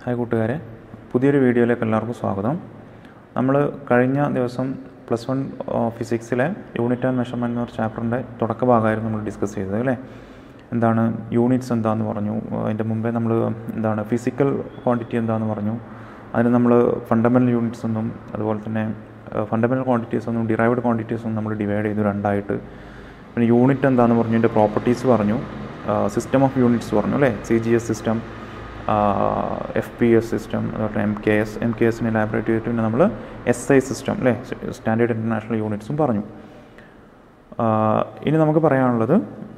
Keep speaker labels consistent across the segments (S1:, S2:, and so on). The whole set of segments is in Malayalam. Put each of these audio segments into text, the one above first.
S1: ഹായ് കൂട്ടുകാരെ പുതിയൊരു വീഡിയോയിലേക്ക് എല്ലാവർക്കും സ്വാഗതം നമ്മൾ കഴിഞ്ഞ ദിവസം പ്ലസ് വൺ ഫിസിക്സിലെ യൂണിറ്റ് ആൻഡ് മെഷർമെൻറ്റ് എന്ന ഒരു ചാപ്റ്ററിൻ്റെ തുടക്ക ഭാഗമായിരുന്നു നമ്മൾ ഡിസ്കസ് ചെയ്തത് അല്ലേ എന്താണ് യൂണിറ്റ്സ് എന്താന്ന് പറഞ്ഞു അതിൻ്റെ മുമ്പേ നമ്മൾ എന്താണ് ഫിസിക്കൽ ക്വാണ്ടിറ്റി എന്താന്ന് പറഞ്ഞു അതിന് നമ്മൾ ഫണ്ടമെൻ്റൽ യൂണിറ്റ്സ് എന്നും അതുപോലെ തന്നെ ഫണ്ടമെൻ്റൽ ക്വാണ്ടിറ്റീസ് എന്നും ഡിറൈവ്ഡ് ക്വാണ്ടിറ്റീസ് എന്നും നമ്മൾ ഡിവൈഡ് ചെയ്തു രണ്ടായിട്ട് പിന്നെ യൂണിറ്റ് എന്താന്ന് പറഞ്ഞു അതിൻ്റെ പ്രോപ്പർട്ടീസ് പറഞ്ഞു സിസ്റ്റം ഓഫ് യൂണിറ്റ്സ് പറഞ്ഞു അല്ലേ C G S system F P S system അതുപോലെ M K S M K എസിനെ ലാബറേറ്റ് ചെയ്തിട്ട് പിന്നെ നമ്മൾ എസ് ഐ സിസ്റ്റം അല്ലേ സ്റ്റാൻഡേർഡ് ഇൻ്റർനാഷണൽ യൂണിറ്റ്സും പറഞ്ഞു ഇനി നമുക്ക് പറയാനുള്ളത്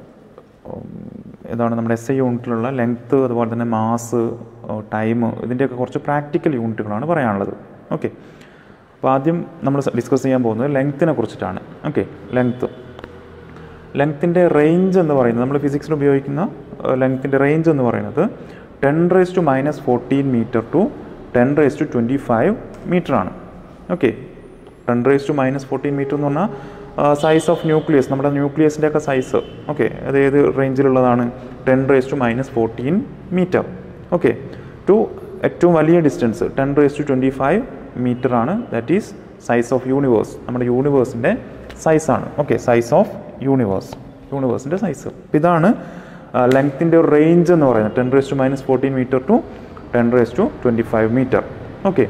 S1: എന്താണ് നമ്മുടെ എസ് ഐ യൂണിറ്റിലുള്ള ലെങ്ത്ത് അതുപോലെ തന്നെ മാസ് ടൈം ഇതിൻ്റെയൊക്കെ കുറച്ച് പ്രാക്ടിക്കൽ യൂണിറ്റുകളാണ് പറയാനുള്ളത് ഓക്കെ അപ്പോൾ ആദ്യം നമ്മൾ ഡിസ്കസ് ചെയ്യാൻ പോകുന്നത് ലെങ്ത്തിനെ കുറിച്ചിട്ടാണ് ഓക്കെ ലെങ്ത്ത് ലെങ്ത്തിൻ്റെ റേഞ്ച് എന്ന് പറയുന്നത് നമ്മൾ ഫിസിക്സിൽ ഉപയോഗിക്കുന്ന ലെങ്ത്തിൻ്റെ റേഞ്ച് എന്ന് പറയുന്നത് ten raise to minus fourteen metre to ten raise to twenty five metre ആണ് okay ten raise to minus fourteen metre എന്ന് പറഞ്ഞാൽ സൈസ് ഓഫ് ന്യൂക്ലിയസ് നമ്മുടെ ന്യൂക്ലിയസിൻ്റെ ഒക്കെ സൈസ് ഓക്കെ അത് ഏത് റേഞ്ചിലുള്ളതാണ് ten raise to minus fourteen metre okay to ഏറ്റവും വലിയ distance ten raise to twenty five metre ആണ് that is size of universe നമ്മുടെ യൂണിവേഴ്സിൻ്റെ സൈസാണ് ഓക്കെ സൈസ് ഓഫ് യൂണിവേഴ്സ് യൂണിവേഴ്സിൻ്റെ സൈസ് ഇതാണ് ലെങ്ത്തിൻ്റെ ഒരു റേഞ്ച് എന്ന് പറയുന്നത് ten raise to minus fourteen metre to ten raise to twenty five metre okay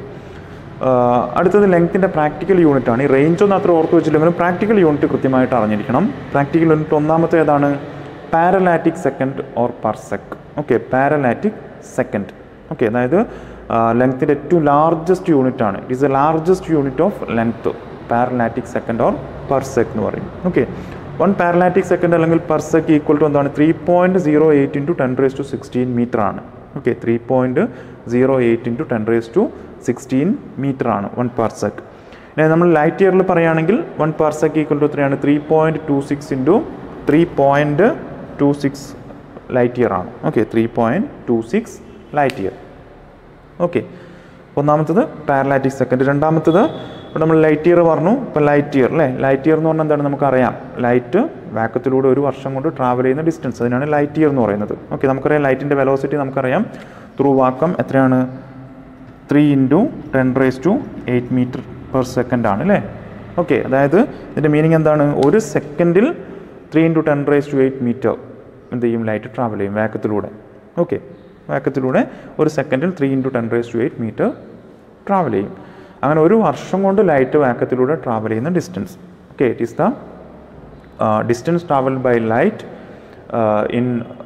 S1: അടുത്തത് ലെങ്ത്തിൻ്റെ പ്രാക്ടിക്കൽ യൂണിറ്റ് ആണ് ഈ റേഞ്ച് ഒന്നും അത്ര ഓർത്ത് വെച്ചില്ലെങ്കിലും പ്രാക്ടിക്കൽ യൂണിറ്റ് കൃത്യമായിട്ട് അറിഞ്ഞിരിക്കണം പ്രാക്ടിക്കൽ യൂണിറ്റ് ഒന്നാമത്തെ ഏതാണ് parallactic second or parsec okay parallactic second okay അതായത് ലെങ്ത്തിൻ്റെ ഏറ്റവും ലാർജസ്റ്റ് യൂണിറ്റ് ആണ് it is a largest unit of length parallactic second or parsec എന്ന് പറയും ഓക്കെ വൺ പാരലാറ്റിക് സെക്കൻഡ് അല്ലെങ്കിൽ പെർ സെക് ഈക്വൽ ടു എന്താണ് three point zero eight into ten raise to sixteen metre ആണ് okay three point zero eight into ten raise to sixteen metre ആണ് വൺ പെർ സെക് ഇനി നമ്മൾ ലൈറ്റ് ഇയറിൽ പറയുകയാണെങ്കിൽ one parsec equal to എത്രയാണ് three point two six into three point two six light year ആണ് okay three point two six light year okay ഒന്നാമത്തത് പാരലാറ്റിക് സെക്കൻഡ് രണ്ടാമത്തത് ഇപ്പോൾ നമ്മൾ ലൈറ്റ് ഇയർ പറഞ്ഞു ഇപ്പോൾ ലൈറ്റ് ഇയർ അല്ലേ ലൈറ്റ് ഇയർ എന്ന് പറഞ്ഞാൽ എന്താണ് നമുക്കറിയാം ലൈറ്റ് വാക്കത്തിലൂടെ ഒരു വർഷം കൊണ്ട് ട്രാവൽ ചെയ്യുന്ന ഡിസ്റ്റൻസ് അതിനാണ് ലൈറ്റ് ഇയർ എന്ന് പറയുന്നത് ഓക്കെ നമുക്കറിയാം ലൈറ്റിൻ്റെ വെലോസിറ്റി നമുക്കറിയാം ത്രൂ വാക്കം എത്രയാണ് three into ten raise to eight metre per second ആണ് അല്ലേ ഓക്കെ അതായത് ഇതിൻ്റെ മീനിങ് എന്താണ് ഒരു സെക്കൻഡിൽ three into ten raise to eight metre എന്ത് ചെയ്യും ലൈറ്റ് ട്രാവൽ ചെയ്യും വാക്കത്തിലൂടെ ഓക്കെ വാക്കത്തിലൂടെ ഒരു സെക്കൻഡിൽ three into ten raise to eight metre travel ചെയ്യും അങ്ങനെ ഒരു വർഷം കൊണ്ട് ലൈറ്റ് വാക്കത്തിലൂടെ ട്രാവൽ ചെയ്യുന്ന distance okay it is the distance travel by light in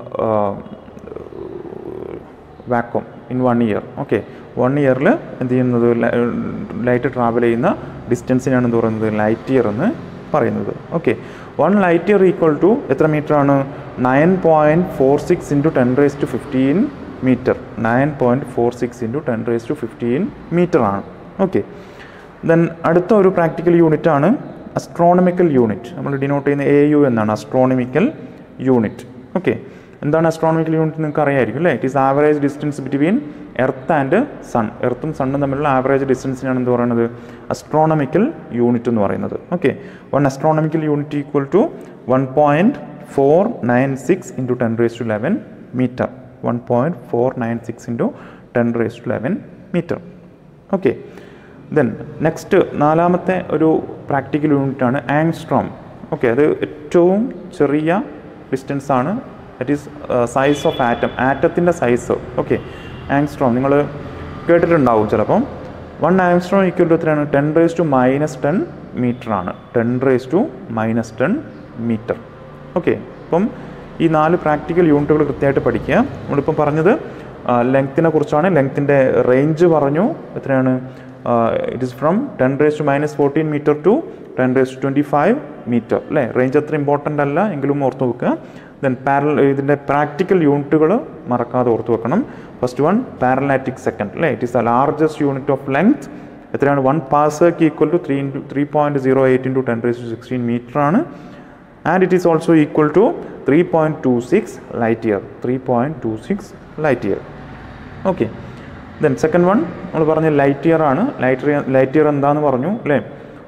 S1: vacuum in one year okay one ഇയറിൽ എന്ത് ചെയ്യുന്നത് ലൈറ്റ് ട്രാവൽ ചെയ്യുന്ന ഡിസ്റ്റൻസിനാണ് എന്ത് പറയുന്നത് ലൈറ്റ് ഇയർ എന്ന് പറയുന്നത് okay one light year equal to എത്ര മീറ്റർ ആണ് nine point four six into ten raise to fifteen metre nine point four six into ten raise to fifteen metre ആണ് ഓക്കെ ദെൻ അടുത്ത ഒരു പ്രാക്ടിക്കൽ യൂണിറ്റ് ആണ് അസ്ട്രോണമിക്കൽ യൂണിറ്റ് നമ്മൾ ഡിനോട്ട് ചെയ്യുന്ന എ യു എന്നാണ് അസ്ട്രോണമിക്കൽ യൂണിറ്റ് ഓക്കെ എന്താണ് അസ്ട്രോണമിക്കൽ യൂണിറ്റ് നിങ്ങൾക്ക് അറിയായിരിക്കും അല്ലേ it is average distance between earth and sun എർത്തും സണ്ണും തമ്മിലുള്ള ആവറേജ് ഡിസ്റ്റൻസിനാണ് എന്ത് പറയുന്നത് അസ്ട്രോണമിക്കൽ യൂണിറ്റ് എന്ന് പറയുന്നത് okay one astronomical unit equal to one point four nine six into ten raise to eleven metre one point four nine six into ten raise to eleven metre okay then next നാലാമത്തെ ഒരു പ്രാക്ടിക്കൽ യൂണിറ്റ് ആണ് ആങ്സ്ട്രോം ഓക്കെ അത് ഏറ്റവും ചെറിയ ഡിസ്റ്റൻസ് ആണ് that is size of atom ആറ്റത്തിൻ്റെ സൈസ് ഓക്കെ ആങ്സ്ട്രോം നിങ്ങൾ കേട്ടിട്ടുണ്ടാവും ചിലപ്പം വൺ ആങ്സ്ട്രോം ഈക്വൽ ടു എത്രയാണ് ten raise to minus ten metre ആണ് ten raise to minus ten metre okay അപ്പം ഈ നാല് പ്രാക്ടിക്കൽ യൂണിറ്റുകൾ കൃത്യമായിട്ട് പഠിക്കുക നമ്മളിപ്പം പറഞ്ഞത് ലെങ്ത്തിനെ കുറിച്ചാണ് ലെങ്ത്തിൻ്റെ റേഞ്ച് പറഞ്ഞു എത്രയാണ് it is from ten raise to minus fourteen metre to ten raise to twenty five metre അല്ലേ റേഞ്ച് അത്ര ഇമ്പോർട്ടൻ്റ് അല്ല എങ്കിലും ഓർത്ത് വെക്കുക ദെൻ പാരൽ ഇതിൻ്റെ പ്രാക്ടിക്കൽ യൂണിറ്റുകൾ മറക്കാതെ ഓർത്ത് വെക്കണം ഫസ്റ്റ് വൺ പാരലാറ്റിക് സെക്കൻഡ് അല്ലേ it is the largest unit of length എത്രയാണ് one parsec equal to three into three point zero eight into ten raise to sixteen metre ആണ് and it is also equal to three point two six light year three point two six light year okay then second one നമ്മൾ പറഞ്ഞ ലൈറ്റ് ഇയർ ആണ് ലൈറ്റ് ഇയർ ലൈറ്റ് ഇയർ എന്താന്ന് പറഞ്ഞു അല്ലേ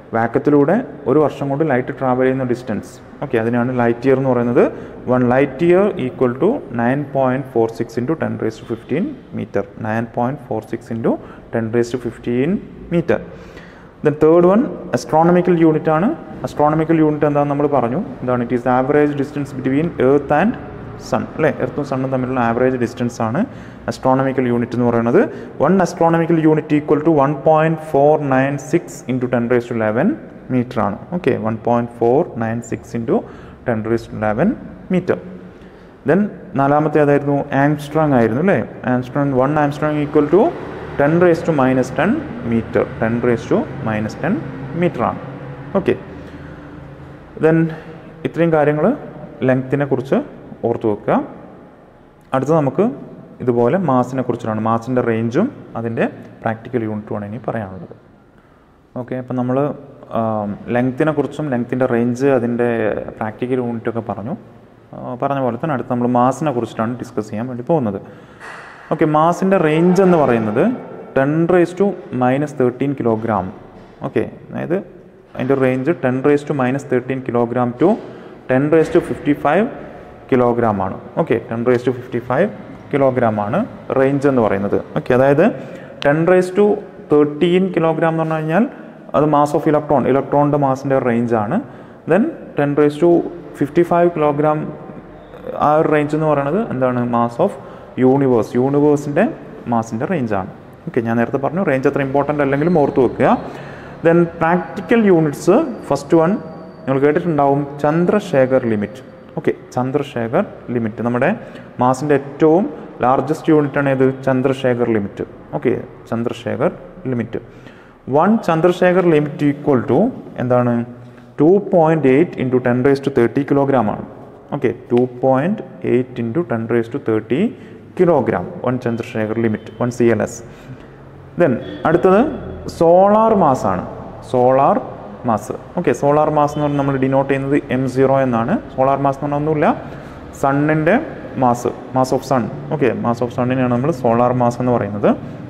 S1: വാക്കത്തിലൂടെ ഒരു വർഷം കൊണ്ട് ലൈറ്റ് ട്രാവൽ ചെയ്യുന്ന ഡിസ്റ്റൻസ് ഓക്കെ അതിനാണ് ലൈറ്റ് ഇയർ എന്ന് പറയുന്നത് one light year equal to nine point four six into ten raise to fifteen metre nine point four six into ten raise to fifteen metre then third one astronomical unit ആണ് അസ്ട്രോണമിക്കൽ യൂണിറ്റ് എന്താണെന്ന് നമ്മൾ പറഞ്ഞു എന്താണ് it is average distance between earth and sun അല്ലേ എർത്തും സണ്ണും തമ്മിലുള്ള ആവറേജ് ഡിസ്റ്റൻസ് ആണ് അസ്ട്രോണമിക്കൽ യൂണിറ്റ് എന്ന് പറയുന്നത് one astronomical unit equal to one point four nine six into ten raise to eleven metre ആണ് okay one point four nine six into ten raise to eleven metre then നാലാമത്തെ ഏതായിരുന്നു ആംസ്ട്രോങ് ആയിരുന്നു അല്ലേ angstrom one angstrom equal to ten raise to minus ten metre ten raise to minus ten metre ആണ് ഓക്കെ ദെൻ ഇത്രയും കാര്യങ്ങൾ ലെങ്ത്തിനെ കുറിച്ച് ഓർത്തു വെക്കുക അടുത്ത നമുക്ക് ഇതുപോലെ മാസിനെ കുറിച്ചിട്ടാണ് മാസിൻ്റെ റേഞ്ചും അതിൻ്റെ പ്രാക്ടിക്കൽ യൂണിറ്റുമാണ് ഇനി പറയാനുള്ളത് ഓക്കെ അപ്പം നമ്മൾ ലെങ്ത്തിനെ കുറിച്ചും ലെങ്ത്തിൻ്റെ റേഞ്ച് അതിൻ്റെ പ്രാക്ടിക്കൽ യൂണിറ്റൊക്കെ പറഞ്ഞു ആ, പറഞ്ഞ പോലെ തന്നെ അടുത്ത് നമ്മൾ മാസിനെ കുറിച്ചിട്ടാണ് ഡിസ്കസ് ചെയ്യാൻ വേണ്ടി പോകുന്നത് ഓക്കെ മാസിൻ്റെ റേഞ്ച് എന്ന് പറയുന്നത് ten raise to minus thirteen kilogram okay അതായത് അതിൻ്റെ range ten raise to minus thirteen kilogram to ten raise to fifty five kilogram ആണ് okay ten raise to fifty five kilogram ആണ് റേഞ്ച് എന്ന് പറയുന്നത് ഓക്കെ അതായത് ten raise to thirteen kilogram എന്ന് പറഞ്ഞു കഴിഞ്ഞാൽ അത് മാസ് ഓഫ് ഇലക്ട്രോൺ ഇലക്ട്രോണിൻ്റെ മാസിൻ്റെ റേഞ്ച് ആണ് then ten raise to fifty five kilogram ആ ഒരു റേഞ്ച് എന്ന് പറയുന്നത് എന്താണ് മാസ് ഓഫ് യൂണിവേഴ്സ് യൂണിവേഴ്സിൻ്റെ മാസിൻ്റെ റേഞ്ചാണ് ഓക്കെ ഞാൻ നേരത്തെ പറഞ്ഞു റേഞ്ച് അത്ര ഇമ്പോർട്ടൻ്റ് അല്ലെങ്കിലും ഓർത്ത് വെക്കുക then practical units first one നിങ്ങൾ കേട്ടിട്ടുണ്ടാവും Chandrasekhar limit okay Chandrasekhar limit നമ്മുടെ മാസിൻ്റെ ഏറ്റവും ലാർജസ്റ്റ് യൂണിറ്റാണ് ഏത് Chandrasekhar limit okay Chandrasekhar limit one Chandrasekhar limit equal to എന്താണ് two point eight into ten raise to thirty kilogram ആണ് okay two point eight into ten raise to thirty kilogram one Chandrasekhar limit one C L S then അടുത്തത് സോളാർ മാസ് ആണ് solar mass okay solar mass എന്ന് പറഞ്ഞാൽ നമ്മൾ ഡിനോട്ട് ചെയ്യുന്നത് എം സീറോ എന്നാണ് സോളാർ മാസ് എന്ന് പറഞ്ഞാൽ ഒന്നുമില്ല സണ്ണിൻ്റെ mass mass of sun okay mass of സണ്ണിനെയാണ് നമ്മൾ സോളാർ മാസ് എന്ന് പറയുന്നത്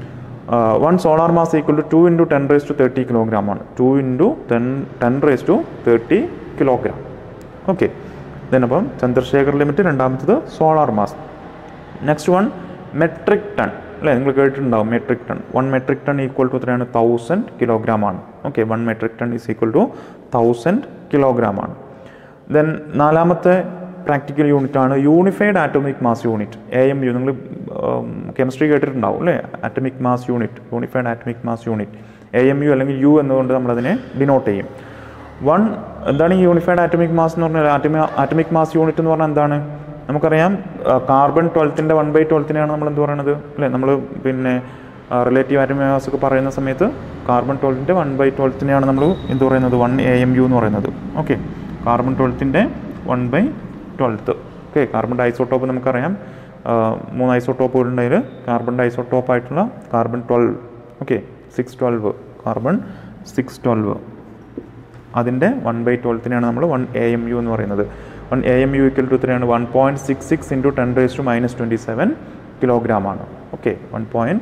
S1: one solar mass equal to two into ten raise to thirty kilogram ആണ് two into ten ten raise to thirty kilogram okay then അപ്പം ചന്ദ്രശേഖർ ലിമിറ്റ് രണ്ടാമത്തത് solar mass next one metric ton അല്ലേ നിങ്ങൾ കേട്ടിട്ടുണ്ടാവും metric ton one metric ton equal to എത്രയാണ് തൗസൻഡ് കിലോഗ്രാം ആണ് okay one metric ton is equal to thousand kilogram ആണ് ദെൻ നാലാമത്തെ പ്രാക്ടിക്കൽ യൂണിറ്റ് ആണ് unified atomic mass unit A M U നിങ്ങൾ കെമിസ്ട്രി കേട്ടിട്ടുണ്ടാവും അല്ലേ atomic mass unit unified atomic mass unit A M U അല്ലെങ്കിൽ യു എന്നുകൊണ്ട് നമ്മളതിനെ ഡിനോട്ട് ചെയ്യും വൺ എന്താണ് ഈ യൂണിഫൈഡ് ആറ്റമിക് മാസ് എന്ന് പറഞ്ഞാൽ ആറ്റമി ആറ്റമിക് മാസ് യൂണിറ്റ് എന്ന് പറഞ്ഞാൽ എന്താണ് നമുക്കറിയാം കാർബൺ ട്വൽത്തിൻ്റെ വൺ ബൈ ട്വൽത്തിനെയാണ് നമ്മൾ എന്ത് പറയുന്നത് അല്ലേ നമ്മൾ പിന്നെ റിലേറ്റീവ് ആറ്റമിക് മാസ് ഒക്കെ പറയുന്ന സമയത്ത് കാർബൺ ട്വൽത്തിൻ്റെ വൺ ബൈ ട്വൽത്തിനെയാണ് നമ്മൾ എന്ത് പറയുന്നത് വൺ എ എം യു എന്ന് പറയുന്നത് ഓക്കെ കാർബൺ ട്വൽത്തിൻ്റെ one by twelfth okay carbon isotope നമുക്കറിയാം ആ, മൂന്ന് ഐസോട്ടോപ്പുകളുണ്ടെങ്കിൽ കാർബൺ ഐസോട്ടോപ്പ് ആയിട്ടുള്ള carbon twelve okay six twelve carbon six twelve അതിൻ്റെ വൺ ബൈ ട്വൽത്തിനെയാണ് നമ്മൾ വൺ എ എം യു എന്ന് പറയുന്നത് one A M U equal to എത്രയാണ് one point six six into ten raise to minus twenty seven kilogram ആണ് okay one point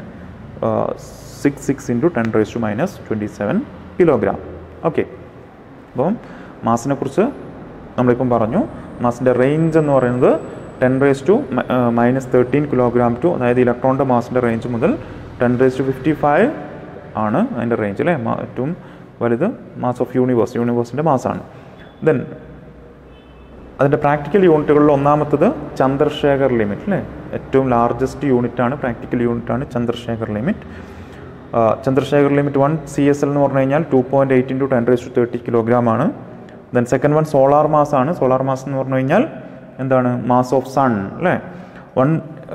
S1: six six into ten raise to minus twenty seven kilogram okay അപ്പം മാസിനെ കുറിച്ച് നമ്മളിപ്പം പറഞ്ഞു മാസിൻ്റെ റേഞ്ച് എന്ന് പറയുന്നത് ten raise to minus thirteen kilogram to അതായത് ഇലക്ട്രോണിൻ്റെ മാസിൻ്റെ റേഞ്ച് മുതൽ ten raise to fifty five ആണ് അതിൻ്റെ റേഞ്ച് അല്ലേ മാ- ഏറ്റവും വലുത് മാസ് ഓഫ് യൂണിവേഴ്സ് യൂണിവേഴ്സിൻ്റെ മാസാണ് ദെൻ അതിൻ്റെ പ്രാക്ടിക്കൽ യൂണിറ്റുകളിൽ ഒന്നാമത്തത് ചന്ദ്രശേഖർ ലിമിറ്റ് അല്ലേ ഏറ്റവും ലാർജസ്റ്റ് യൂണിറ്റാണ് പ്രാക്ടിക്കൽ യൂണിറ്റാണ് Chandrasekhar limit Chandrasekhar limit one C S L എന്ന് പറഞ്ഞു കഴിഞ്ഞാൽ two point eight into ten raise to thirty kilogram ആണ് then second one solar mass ആണ് സോളാർ മാസ് എന്ന് പറഞ്ഞു കഴിഞ്ഞാൽ എന്താണ് മാസ് ഓഫ് സൺ അല്ലേ one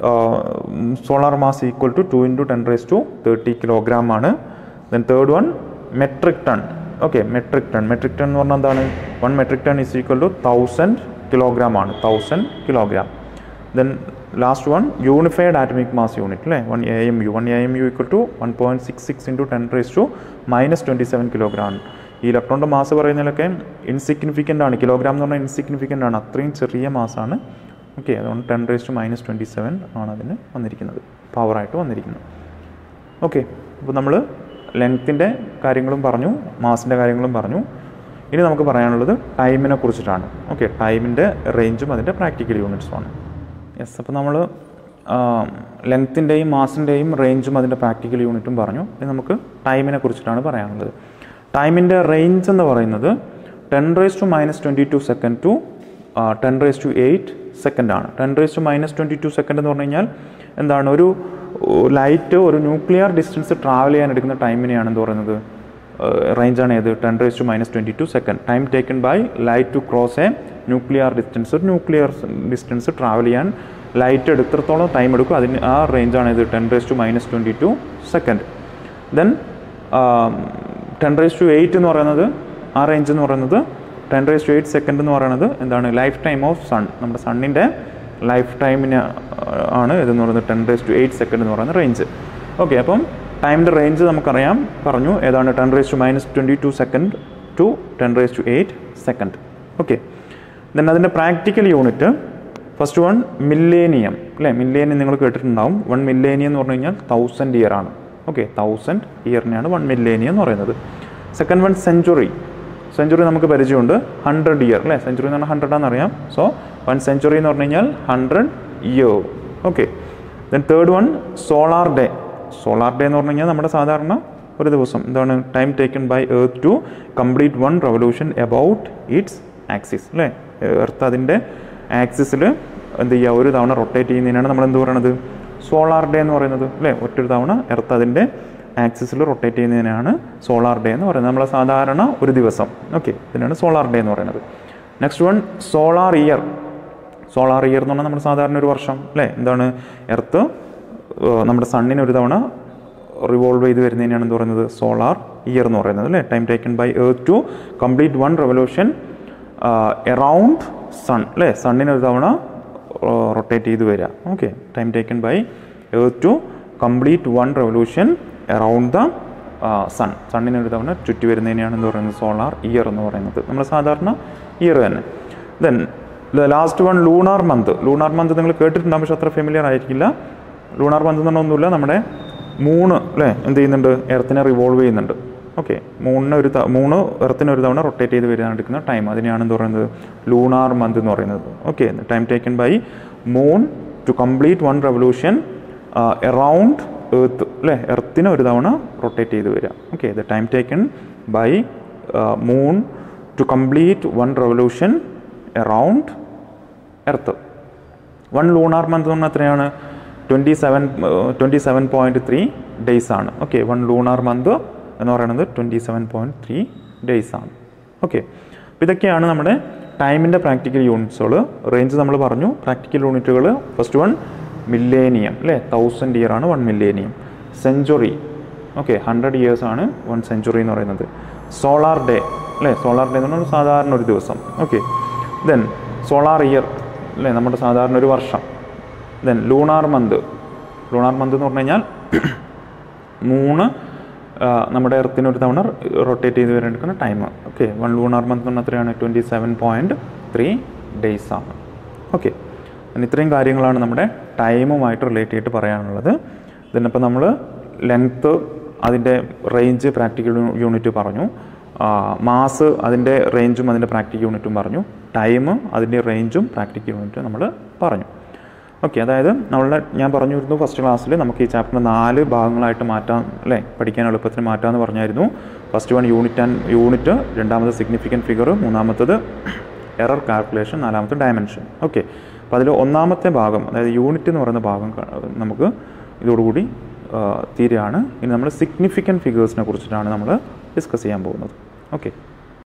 S1: solar mass equal to two into ten raise to thirty kilogram ആണ് then third one metric ton okay metric ton metric ton എന്ന് പറഞ്ഞാൽ എന്താണ് one metric ton is equal to thousand kilogram ആണ് thousand kilogram then last one unified atomic mass unit അല്ലേ one A M U one A M U equal to one point six six into ten raise to minus twenty seven kilogram ഈ ഇലക്ട്രോണിൻ്റെ മാസ് പറയുന്നതിലൊക്കെ ഇൻസിഗ്നിഫിക്കൻ്റ് ആണ് കിലോഗ്രാം എന്ന് പറഞ്ഞാൽ ഇൻസിഗ്നിഫിക്കൻ്റ് ആണ് അത്രയും ചെറിയ മാസാണ് ഓക്കെ അതുകൊണ്ട് ten raise to minus twenty seven ആണ് അതിന് വന്നിരിക്കുന്നത് പവറായിട്ട് വന്നിരിക്കുന്നത് ഓക്കെ അപ്പോൾ നമ്മൾ ലെങ്ത്തിൻ്റെ കാര്യങ്ങളും പറഞ്ഞു മാസിൻ്റെ കാര്യങ്ങളും പറഞ്ഞു ഇനി നമുക്ക് പറയാനുള്ളത് ടൈമിനെ കുറിച്ചിട്ടാണ് ഓക്കെ ടൈമിൻ്റെ റേഞ്ചും അതിൻ്റെ പ്രാക്ടിക്കൽ യൂണിറ്റ്സുമാണ് യെസ് അപ്പോൾ നമ്മൾ ലെങ്ത്തിൻ്റെയും മാസിൻ്റെയും റേഞ്ചും അതിൻ്റെ പ്രാക്ടിക്കൽ യൂണിറ്റും പറഞ്ഞു ഇനി നമുക്ക് ടൈമിനെ കുറിച്ചിട്ടാണ് പറയാനുള്ളത് ടൈമിൻ്റെ റേഞ്ച് എന്ന് പറയുന്നത് ten raise to minus twenty two second to ten raise to eight second ആണ് ten raise to minus twenty two second എന്ന് പറഞ്ഞു കഴിഞ്ഞാൽ എന്താണ് ഒരു ലൈറ്റ് ഒരു ന്യൂക്ലിയർ ഡിസ്റ്റൻസ് ട്രാവൽ ചെയ്യാൻ എടുക്കുന്ന ടൈമിനെയാണ് എന്ത് പറയുന്നത് റേഞ്ചാണ് ഏത് ten raise to minus twenty two second time taken by light to cross a nuclear distance ഒരു ന്യൂക്ലിയർ ഡിസ്റ്റൻസ് ട്രാവൽ ചെയ്യാൻ ലൈറ്റ് എടുത്തിടത്തോളം ടൈം എടുക്കും അതിന് ആ റേഞ്ചാണ് ഇത് ten raise to minus twenty two second then ten raise to eight എന്ന് പറയുന്നത് ആ റേഞ്ച് എന്ന് പറയുന്നത് ten raise to eight second എന്ന് പറയുന്നത് എന്താണ് ലൈഫ് ടൈം ഓഫ് സൺ നമ്മുടെ സണ്ണിൻ്റെ ലൈഫ് ടൈമിന് ആണ് ഇതെന്ന് പറയുന്നത് ten raise to eight second എന്ന് പറയുന്ന റേഞ്ച് ഓക്കെ അപ്പം ടൈമിൻ്റെ റേഞ്ച് നമുക്കറിയാം പറഞ്ഞു ഏതാണ് ten raise to minus twenty two second to ten raise to eight second okay then അതിൻ്റെ practical unit first one millennium അല്ലേ മില്ലേനിയം നിങ്ങൾ കേട്ടിട്ടുണ്ടാവും വൺ മില്ലേനിയം എന്ന് പറഞ്ഞു കഴിഞ്ഞാൽ തൗസൻഡ് ഇയർ ആണ് ഓക്കെ തൗസൻഡ് ഇയറിനെയാണ് വൺ മില്ലേനിയം എന്ന് പറയുന്നത് സെക്കൻഡ് വൺ സെഞ്ചുറി സെഞ്ചുറി നമുക്ക് പരിചയമുണ്ട് ഹൺഡ്രഡ് ഇയർ അല്ലേ സെഞ്ചുറി എന്ന് പറഞ്ഞാൽ ഹൺഡ്രഡ് ആണെന്നറിയാം സോ വൺ സെഞ്ചുറി എന്ന് പറഞ്ഞു കഴിഞ്ഞാൽ hundred year okay then third one solar day solar day എന്ന് പറഞ്ഞു കഴിഞ്ഞാൽ നമ്മുടെ സാധാരണ ഒരു ദിവസം എന്താണ് time taken by earth to complete one revolution about its axis അല്ലേ എർത്ത് അതിൻ്റെ ആക്സിസിൽ എന്ത് ചെയ്യുക ഒരു തവണ റൊട്ടേറ്റ് ചെയ്യുന്നതിനാണ് നമ്മൾ എന്ത് പറയുന്നത് സോളാർ ഡേ എന്ന് പറയുന്നത് അല്ലേ ഒറ്റൊരു തവണ എർത്ത് അതിൻ്റെ ആക്സിസിൽ റൊട്ടേറ്റ് ചെയ്യുന്നതിനാണ് സോളാർ ഡേ എന്ന് പറയുന്നത് നമ്മളെ സാധാരണ ഒരു ദിവസം ഓക്കെ ഇതിനാണ് സോളാർ ഡേ എന്ന് പറയുന്നത് next one solar year solar year എന്ന് പറഞ്ഞാൽ നമ്മുടെ സാധാരണ ഒരു വർഷം അല്ലേ എന്താണ് എർത്ത് നമ്മുടെ സണ്ണിന് ഒരു തവണ റിവോൾവ് ചെയ്ത് വരുന്നതിനാണ് എന്ത് പറയുന്നത് സോളാർ ഇയർ എന്ന് പറയുന്നത് അല്ലേ time taken by earth to complete one revolution around sun അല്ലേ സണ്ണിന് ഒരു തവണ റൊട്ടേറ്റ് ചെയ്ത് വരിക okay time taken by earth to complete one revolution around the sun സണ്ണിന് ഒരു തവണ ചുറ്റി വരുന്നതിനെയാണ് എന്ന് പറയുന്നത് സോളാർ ഇയർ എന്ന് പറയുന്നത് നമ്മൾ സാധാരണ ഇയർ തന്നെ then last one lunar month lunar month നിങ്ങൾ കേട്ടിട്ടുണ്ടാകും പക്ഷെ അത്ര ഫെമിലിയർ ആയിരിക്കില്ല ലൂണാർ മന്ത് എന്ന് പറഞ്ഞാൽ ഒന്നുമില്ല നമ്മുടെ മൂന്ന് അല്ലേ എന്ത് ചെയ്യുന്നുണ്ട് എർത്തിനെ റിവോൾവ് ചെയ്യുന്നുണ്ട് ഓക്കെ മൂണിന് ഒരു ത- മൂന്ന് എർത്തിന് ഒരു തവണ റൊട്ടേറ്റ് ചെയ്ത് വരാൻ എടുക്കുന്ന ടൈം അതിനെയാണ് എന്ത് പറയുന്നത് ലൂണാർ മന്ത് എന്ന് പറയുന്നത് okay time taken by moon to complete one revolution around earth അല്ലേ എർത്തിന് ഒരു തവണ റൊട്ടേറ്റ് ചെയ്ത് വരിക okay the time taken by moon to complete one revolution around earth one lunar month എന്ന് പറഞ്ഞാൽ എത്രയാണ് twenty seven twenty seven point three days ആണ് ഓക്കെ വൺ ലൂണാർ മന്ത് എന്ന് പറയുന്നത് twenty seven point three days ആണ് ഓക്കെ അപ്പോൾ ഇതൊക്കെയാണ് നമ്മുടെ ടൈമിൻ്റെ പ്രാക്ടിക്കൽ യൂണിറ്റ്സുകൾ റേഞ്ച് നമ്മൾ പറഞ്ഞു പ്രാക്ടിക്കൽ യൂണിറ്റുകൾ ഫസ്റ്റ് വൺ മില്ലേനിയം അല്ലേ തൗസൻഡ് ഇയർ ആണ് one millennium century okay hundred years ആണ് വൺ സെഞ്ചുറി എന്ന് പറയുന്നത് സോളാർ ഡേ അല്ലേ സോളാർ ഡേ എന്ന് പറഞ്ഞാൽ സാധാരണ ഒരു ദിവസം ഓക്കെ ദെൻ സോളാർ ഇയർ അല്ലേ നമ്മുടെ സാധാരണ ഒരു വർഷം then lunar month lunar month എന്ന് പറഞ്ഞു കഴിഞ്ഞാൽ മൂന്ന് ആ, നമ്മുടെ എർത്തിന് ഒരു തവണ റൊട്ടേറ്റ് ചെയ്ത് വരാൻ എടുക്കുന്ന time okay one lunar month എന്ന് പറഞ്ഞാൽ എത്രയാണ് twenty seven point three days ആണ് ഓക്കെ ഇത്രയും കാര്യങ്ങളാണ് നമ്മുടെ ടൈമുമായിട്ട് റിലേറ്റ് ചെയ്തിട്ട് പറയാനുള്ളത് ഇതിനിപ്പോൾ നമ്മൾ ലെങ്ത്ത് അതിൻ്റെ റേഞ്ച് പ്രാക്ടിക്കൽ യൂണിറ്റ് പറഞ്ഞു മാസ് അതിൻ്റെ റേഞ്ചും അതിൻ്റെ പ്രാക്ടിക്കൽ യൂണിറ്റും പറഞ്ഞു ടൈം അതിൻ്റെ റേഞ്ചും പ്രാക്ടിക്കൽ യൂണിറ്റും നമ്മൾ പറഞ്ഞു ഓക്കെ അതായത് നമ്മളുടെ ഞാൻ പറഞ്ഞിരുന്നു ഫസ്റ്റ് ക്ലാസ്സിൽ നമുക്ക് ഈ ചാപ്റ്റർ നാല് ഭാഗങ്ങളായിട്ട് മാറ്റാം അല്ലേ പഠിക്കാൻ എളുപ്പത്തിന് മാറ്റാമെന്ന് പറഞ്ഞായിരുന്നു first one unit and unit രണ്ടാമത് സിഗ്നിഫിക്കൻറ്റ് ഫിഗർ മൂന്നാമത്തത് എറർ കാൽക്കുലേഷൻ നാലാമത്തെ ഡയമെൻഷൻ ഓക്കെ അപ്പോൾ അതിൽ ഒന്നാമത്തെ ഭാഗം അതായത് യൂണിറ്റ് എന്ന് പറയുന്ന ഭാഗം ക- നമുക്ക് ഇതോടുകൂടി ആ, തീരുകയാണ് ഇനി നമ്മൾ സിഗ്നിഫിക്കൻറ്റ് ഫിഗേഴ്സിനെ കുറിച്ചിട്ടാണ് നമ്മൾ ഡിസ്കസ് ചെയ്യാൻ പോകുന്നത് ഓക്കെ